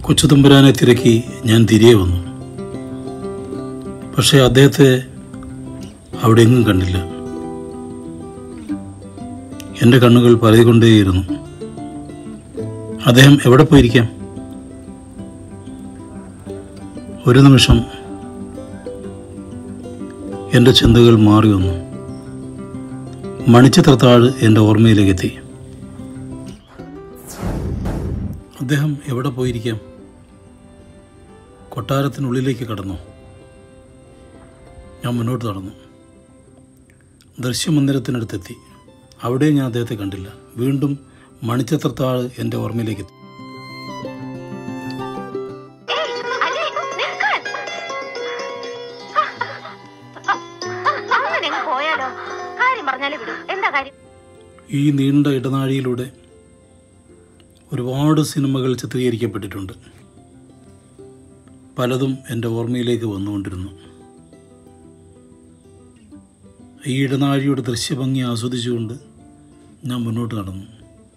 കൊച്ചുതമ്പുരാനെ തിരക്കി ഞാൻ തിരികെ വന്നു പക്ഷേ അദ്ദേഹത്തെ അവിടെ എങ്ങും കണ്ടില്ല എൻ്റെ കണ്ണുകൾ പരതിക്കൊണ്ടേയിരുന്നു അദ്ദേഹം എവിടെ പോയിരിക്കാം ഒരു നിമിഷം എൻ്റെ ചിന്തകൾ മാറി വന്നു മണിച്ചിത്രത്താഴ് എൻ്റെ ഓർമ്മയിലേക്ക് എത്തി അദ്ദേഹം എവിടെ പോയിരിക്കാം കൊട്ടാരത്തിനുള്ളിലേക്ക് കടന്നു ഞാൻ മുന്നോട്ട് നടന്നു ദൃശ്യമന്ദിരത്തിനടുത്തെത്തി അവിടെ ഞാൻ അദ്ദേഹത്തെ കണ്ടില്ല വീണ്ടും മണിച്ചിത്രത്താഴ് എൻ്റെ ഓർമ്മയിലേക്ക് എത്തി ഏയ്, അജയ്, നിൽക്കാൻ. അങ്ങനെ അങ്ങ് പോയാലോ കാര്യം പറഞ്ഞാലേ വിടും എന്താ കാര്യം ഈ നീണ്ട ഇടനാഴിയിലൂടെ ഒരുപാട് സിനിമകൾ ചിത്രീകരിക്കപ്പെട്ടിട്ടുണ്ട് പലതും എൻ്റെ ഓർമ്മയിലേക്ക് വന്നുകൊണ്ടിരുന്നു ഈ ഇടനാഴിയുടെ ദൃശ്യഭംഗി ആസ്വദിച്ചുകൊണ്ട് ഞാൻ മുന്നോട്ട് നടന്നു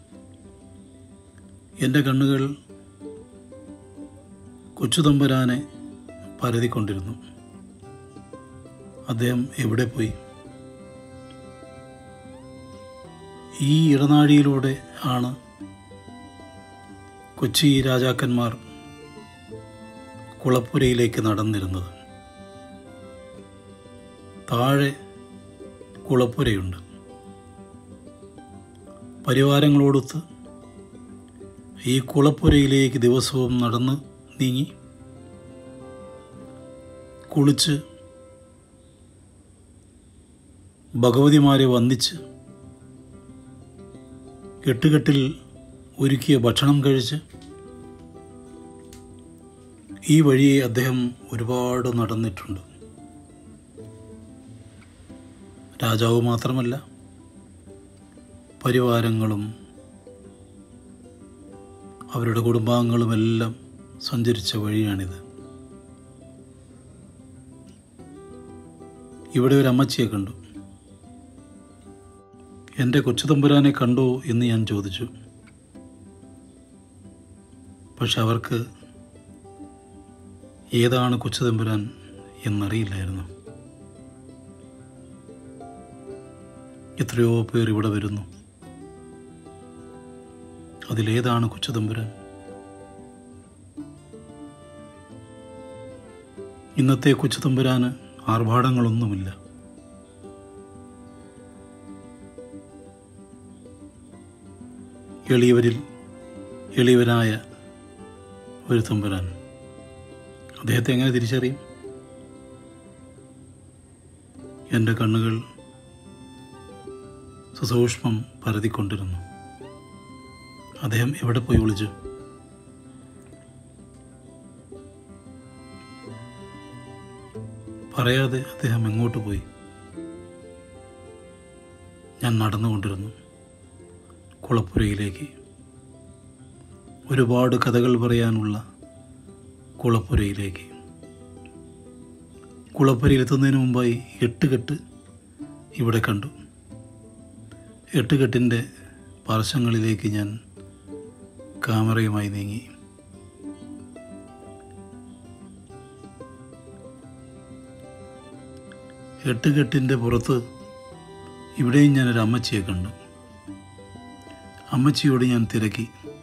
എൻ്റെ കണ്ണുകൾ കൊച്ചുതമ്പുരാനെ പരതിക്കൊണ്ടിരുന്നു അദ്ദേഹം എവിടെ പോയി ഈ ഇടനാഴിയിലൂടെ ആണ് കൊച്ചി രാജാക്കന്മാർ കുളപ്പുരയിലേക്ക് നടന്നിരുന്നത് താഴെ കുളപ്പുരയുണ്ട് പരിവാരങ്ങളോടൊത്ത് ഈ കുളപ്പുരയിലേക്ക് ദിവസവും നടന്ന് നീങ്ങി കുളിച്ച് ഭഗവതിമാരെ വന്ദിച്ച് കെട്ടുകെട്ടിൽ ഒരുക്കിയ ഭക്ഷണം കഴിച്ച് ഈ വഴിയെ അദ്ദേഹം ഒരുപാട് നടന്നിട്ടുണ്ട് രാജാവ് മാത്രമല്ല പരിവാരങ്ങളും അവരുടെ കുടുംബാംഗങ്ങളുമെല്ലാം സഞ്ചരിച്ച വഴിയാണിത് ഇവിടെ ഒരു അമ്മച്ചിയെ കണ്ടു എൻ്റെ കൊച്ചുതമ്പുരാനെ കണ്ടോ എന്ന് ഞാൻ ചോദിച്ചു പക്ഷെ അവർക്ക് ഏതാണ് കൊച്ചുതമ്പുരാൻ എന്നറിയില്ലായിരുന്നു എത്രയോ പേർ ഇവിടെ വരുന്നു അതിലേതാണ് കൊച്ചുതമ്പുരാൻ ഇന്നത്തെ കൊച്ചുതമ്പുരാന് ആർഭാടങ്ങളൊന്നുമില്ല എളിയവരിൽ എളിയവനായ ഒരു തമ്പുരാൻ അദ്ദേഹത്തെ എങ്ങനെ തിരിച്ചറിയും എൻ്റെ കണ്ണുകൾ സുസൂക്ഷ്മം പരതിക്കൊണ്ടിരുന്നു അദ്ദേഹം എവിടെ പോയി വിളിച്ചു പറയാതെ അദ്ദേഹം എങ്ങോട്ട് പോയി ഞാൻ നടന്നുകൊണ്ടിരുന്നു കുളപ്പുരയിലേക്ക് ഒരുപാട് കഥകൾ പറയാനുള്ള കുളപ്പുരയിലേക്ക് കുളപ്പുരയിലെത്തുന്നതിന് മുമ്പായി എട്ടുകെട്ട് ഇവിടെ കണ്ടു എട്ടുകെട്ടിൻ്റെ പാർശ്വങ്ങളിലേക്ക് ഞാൻ ക്യാമറയുമായി നീങ്ങി എട്ടുകെട്ടിൻ്റെ പുറത്ത് ഇവിടെയും ഞാനൊരു അമ്മച്ചിയെ കണ്ടു അമ്മച്ചിയോട് ഞാൻ തിരക്കി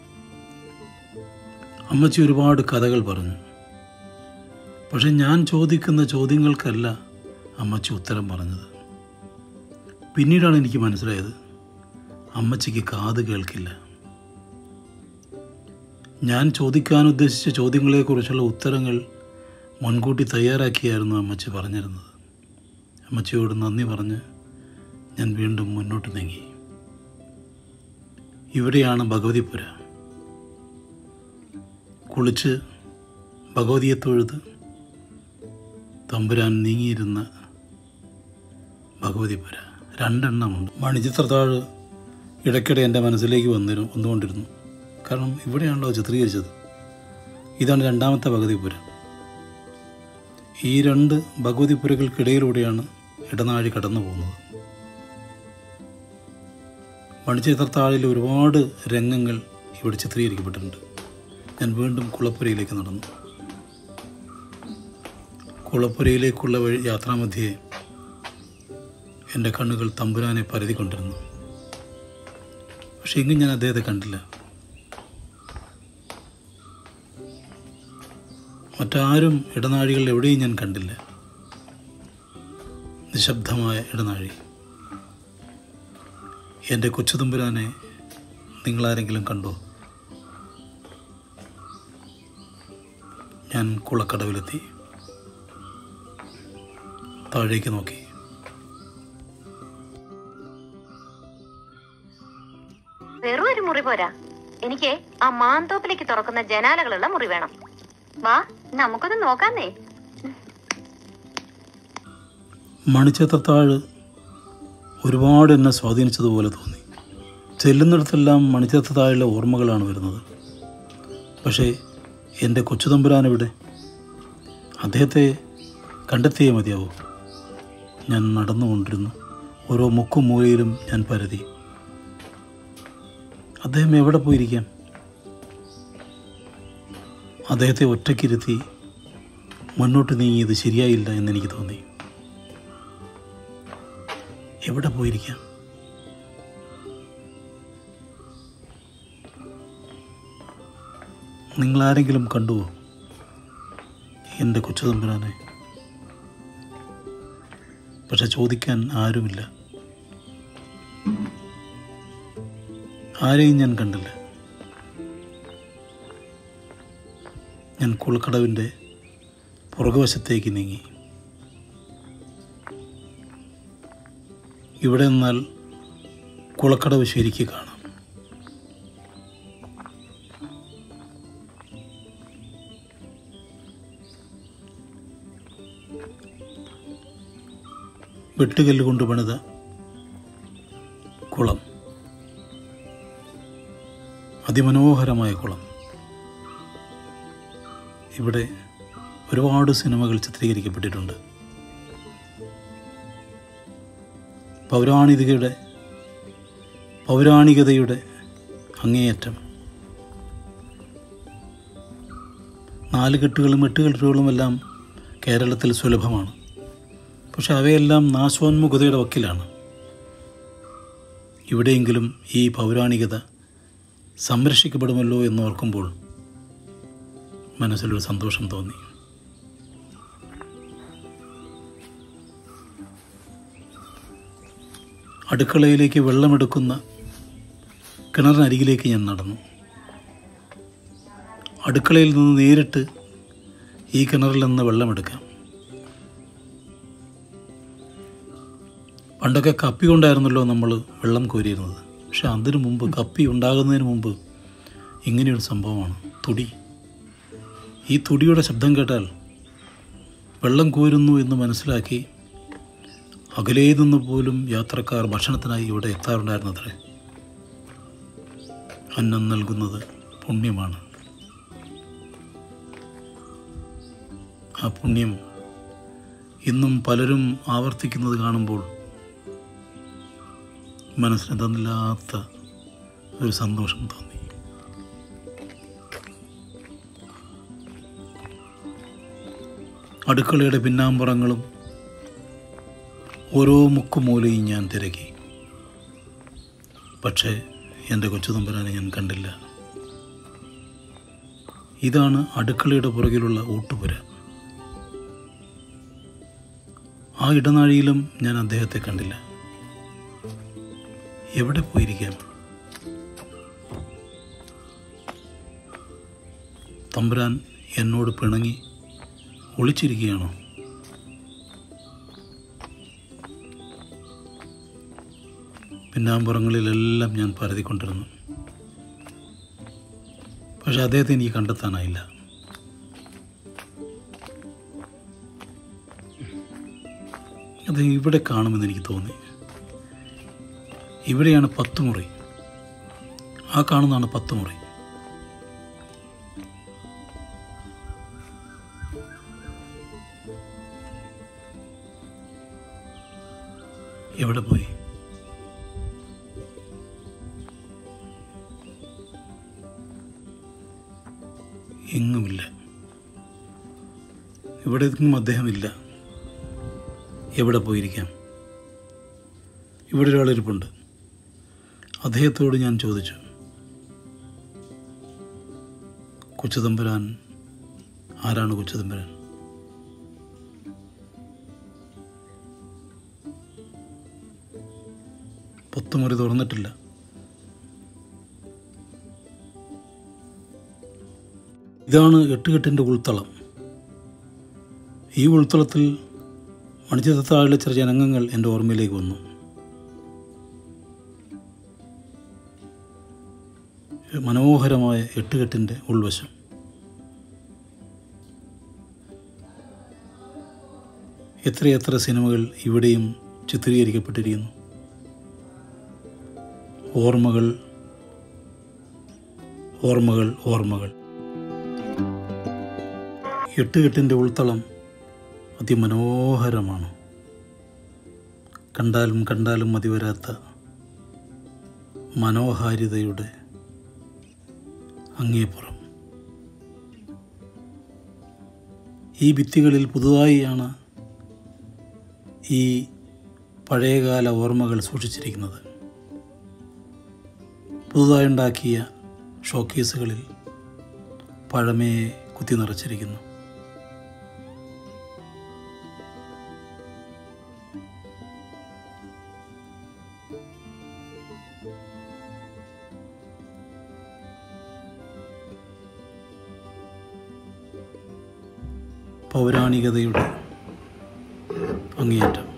അമ്മച്ചി ഒരുപാട് കഥകൾ പറഞ്ഞു പക്ഷെ ഞാൻ ചോദിക്കുന്ന ചോദ്യങ്ങൾക്കല്ല അമ്മച്ചി ഉത്തരം പറഞ്ഞത് പിന്നീടാണ് എനിക്ക് മനസ്സിലായത് അമ്മച്ചിക്ക് കാത് കേൾക്കില്ല ഞാൻ ചോദിക്കാൻ ഉദ്ദേശിച്ച ചോദ്യങ്ങളെക്കുറിച്ചുള്ള ഉത്തരങ്ങൾ മുൻകൂട്ടി തയ്യാറാക്കിയായിരുന്നു അമ്മച്ചി പറഞ്ഞിരുന്നത് അമ്മച്ചിയോട് നന്ദി പറഞ്ഞ് ഞാൻ വീണ്ടും മുന്നോട്ട് നീങ്ങി ഇവിടെയാണ് ഭഗവതിപുര കുളിച്ച് ഭഗവതിയെ തൊഴുത് തമ്പുരാൻ നീങ്ങിയിരുന്ന ഭഗവതിപുര രണ്ടെണ്ണമുണ്ട് മണിച്ചിത്രത്താഴ് ഇടയ്ക്കിടെ എൻ്റെ മനസ്സിലേക്ക് വന്നിരുന്നു വന്നുകൊണ്ടിരുന്നു കാരണം ഇവിടെയാണല്ലോ ചിത്രീകരിച്ചത് ഇതാണ് രണ്ടാമത്തെ ഭഗവതിപുര ഈ രണ്ട് ഭഗവതിപുരകൾക്കിടയിലൂടെയാണ് ഇടനാഴി കടന്നു പോകുന്നത് മണിച്ചിത്രത്താഴിൽ ഒരുപാട് രംഗങ്ങൾ ഇവിടെ ചിത്രീകരിക്കപ്പെട്ടിട്ടുണ്ട് ഞാൻ വീണ്ടും കുളപ്പുരയിലേക്ക് നടന്നു കുളപ്പുരയിലേക്കുള്ള വഴി യാത്രാമധ്യേ എൻ്റെ കണ്ണുകൾ തമ്പുരാനെ പരതിക്കൊണ്ടിരുന്നു പക്ഷെ എങ്ങും ഞാൻ അദ്ദേഹത്തെ കണ്ടില്ല മറ്റാരും ഇടനാഴികൾ എവിടെയും ഞാൻ കണ്ടില്ല നിശബ്ദമായ ഇടനാഴി എൻ്റെ കൊച്ചുതമ്പുരാനെ നിങ്ങളാരെങ്കിലും കണ്ടോ ഞാൻ കുളക്കടവിലെത്തി താഴേക്ക് നോക്കി വെറും ഒരു മുറി പോരാ എനിക്ക് ആ മാന്തോപ്പിലേക്ക് തുറക്കുന്ന ജനാലകളുള്ള മുറി വേണം വാ നമുക്കൊന്ന് നോക്കാന്നേ മണിച്ചത്രത്താഴ് ഒരുപാട് എന്നെ സ്വാധീനിച്ചതുപോലെ തോന്നി ചെല്ലുന്നിടത്തെല്ലാം മണിച്ചത്രത്താഴിലെ ഓർമ്മകളാണ് വരുന്നത് പക്ഷേ എൻ്റെ കൊച്ചുതമ്പുരാൻ എവിടെ അദ്ദേഹത്തെ കണ്ടെത്തിയേ മതിയാവൂ ഞാൻ നടന്നുകൊണ്ടിരുന്നു ഓരോ മുക്കും മൂലയിലും ഞാൻ പരതി അദ്ദേഹം എവിടെ പോയിരിക്കാം അദ്ദേഹത്തെ ഒറ്റയ്ക്കിരുത്തി മുന്നോട്ട് നീങ്ങിയത് ശരിയായില്ല എന്നെനിക്ക് തോന്നി എവിടെ പോയിരിക്കാം നിങ്ങളാരെങ്കിലും കണ്ടുവോ എൻ്റെ കൊച്ചുതമ്പുരാനെ പക്ഷെ ചോദിക്കാൻ ആരുമില്ല ആരെയും ഞാൻ കണ്ടില്ല ഞാൻ കുളക്കടവിൻ്റെ പുറകുവശത്തേക്ക് നീങ്ങി ഇവിടെ നിന്നാൽ കുളക്കടവ് ശരിക്ക് കാണാം വെട്ടുകല്ല് കൊണ്ട് പണിത കുളം അതിമനോഹരമായ കുളം ഇവിടെ ഒരുപാട് സിനിമകൾ ചിത്രീകരിക്കപ്പെട്ടിട്ടുണ്ട് പൗരാണികതയുടെ പൗരാണികതയുടെ അങ്ങേയറ്റം നാലുകെട്ടുകളും എട്ടുകെട്ടുകളും എല്ലാം കേരളത്തിൽ സുലഭമാണ് പക്ഷെ അവയെല്ലാം നാശോന്മുഖതയുടെ വക്കിലാണ് ഇവിടെയെങ്കിലും ഈ പൗരാണികത സംരക്ഷിക്കപ്പെടുമല്ലോ എന്നോർക്കുമ്പോൾ മനസ്സിലൊരു സന്തോഷം തോന്നി അടുക്കളയിലേക്ക് വെള്ളമെടുക്കുന്ന കിണറിനരികിലേക്ക് ഞാൻ നടന്നു അടുക്കളയിൽ നിന്ന് നേരിട്ട് ഈ കിണറിൽ നിന്ന് വെള്ളമെടുക്കാം പണ്ടൊക്കെ കപ്പി കൊണ്ടായിരുന്നല്ലോ നമ്മൾ വെള്ളം കോരിയിരുന്നത് പക്ഷെ അതിനു മുമ്പ് കപ്പി ഉണ്ടാകുന്നതിന് മുമ്പ് ഇങ്ങനെയൊരു സംഭവമാണ് തുടി ഈ തുടിയുടെ ശബ്ദം കേട്ടാൽ വെള്ളം കോരുന്നു എന്ന് മനസ്സിലാക്കി അകലേ നിന്ന് പോലും യാത്രക്കാർ ഭക്ഷണത്തിനായി ഇവിടെ എത്താറുണ്ടായിരുന്നത്രേ അന്നം നൽകുന്നത് പുണ്യമാണ് ആ പുണ്യം ഇന്നും പലരും ആവർത്തിക്കുന്നത് കാണുമ്പോൾ മനസ്സിന് തന്നില്ലാത്ത ഒരു സന്തോഷം തോന്നി അടുക്കളയുടെ പിന്നാമ്പുറങ്ങളും ഓരോ മുക്കുമൂലയും ഞാൻ തിരക്കി പക്ഷേ എൻ്റെ കൊച്ചുതമ്പുരാനെ ഞാൻ കണ്ടില്ല ഇതാണ് അടുക്കളയുടെ പുറകിലുള്ള ഊട്ടുപുര ആ ഇടനാഴിയിലും ഞാൻ അദ്ദേഹത്തെ കണ്ടില്ല എവിടെ പോയിരിക്കാം തമ്പുരാൻ എന്നോട് പിണങ്ങി ഒളിച്ചിരിക്കുകയാണോ പിന്നാമ്പുറങ്ങളിലെല്ലാം ഞാൻ പരതിക്കൊണ്ടിരുന്നു പക്ഷെ അദ്ദേഹത്തെ എനിക്ക് കണ്ടെത്താനായില്ല അത് ഇവിടെ കാണുമെന്ന് എനിക്ക് തോന്നി ഇവിടെയാണ് പത്ത് മുറി ആ കാണുന്നതാണ് പത്ത് മുറി എവിടെ പോയി എങ്ങുമില്ല ഇവിടെ എങ്ങും അദ്ദേഹമില്ല എവിടെ പോയിരിക്കാം ഇവിടെ ഒരാളിരിപ്പുണ്ട് അദ്ദേഹത്തോട് ഞാൻ ചോദിച്ചു കൊച്ചുതമ്പുരാൻ ആരാണ് കൊച്ചുതമ്പുരാൻ പൊത്തുമുറി തുറന്നിട്ടില്ല ഇതാണ് എട്ടുകെട്ടിൻ്റെ ഉൾത്തളം ഈ ഉൾത്തളത്തിൽ മണിച്ചിത്രത്താഴിലെ ചില ജനങ്ങൾ എൻ്റെ ഓർമ്മയിലേക്ക് വന്നു മനോഹരമായ എട്ടുകെട്ടിൻ്റെ ഉൾവശം എത്രയെത്ര സിനിമകൾ ഇവിടെയും ചിത്രീകരിക്കപ്പെട്ടിരിക്കുന്നു ഓർമ്മകൾ ഓർമ്മകൾ ഓർമ്മകൾ എട്ടുകെട്ടിൻ്റെ ഉൾത്തളം അതിമനോഹരമാണ് കണ്ടാലും കണ്ടാലും മതിവരാത്ത മനോഹാരിതയുടെ അങ്ങേപ്പുറം ഈ ഭിത്തികളിൽ പുതുതായിയാണ് ഈ പഴയകാല ഓർമ്മകൾ സൂക്ഷിച്ചിരിക്കുന്നത് പുതുതായി ഉണ്ടാക്കിയ ഷോക്കേസുകളിൽ പഴമയെ കുത്തി നിറച്ചിരിക്കുന്നു പൗരാണികതയുടെ അങ്ങേയറ്റം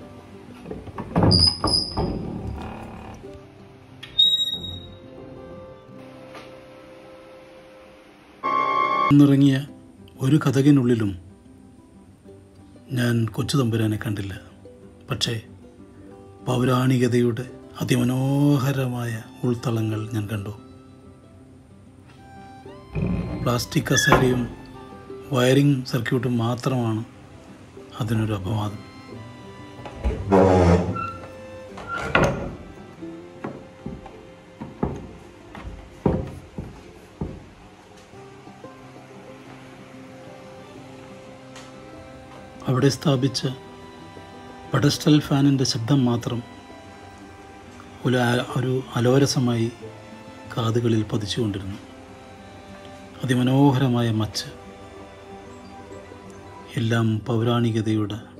ഇന്നിറങ്ങിയ ഒരു കഥകിനുള്ളിലും ഞാൻ കൊച്ചു തമ്പുരാനെ കണ്ടില്ല പക്ഷേ പൗരാണികതയുടെ അതിമനോഹരമായ ഉൾത്തളങ്ങൾ ഞാൻ കണ്ടു പ്ലാസ്റ്റിക് കസേരയും വയറിംഗ് സർക്യൂട്ടും മാത്രമാണ് അതിനൊരു അപവാദം അവിടെ സ്ഥാപിച്ച പെഡസ്റ്റൽ ഫാനിൻ്റെ ശബ്ദം മാത്രം ഒരു ആ- ഒരു അലോരസമായി കാതുകളിൽ പതിച്ചുകൊണ്ടിരുന്നു അതിമനോഹരമായ മച്ച് എല്ലാം പൗരാണികതയുടെ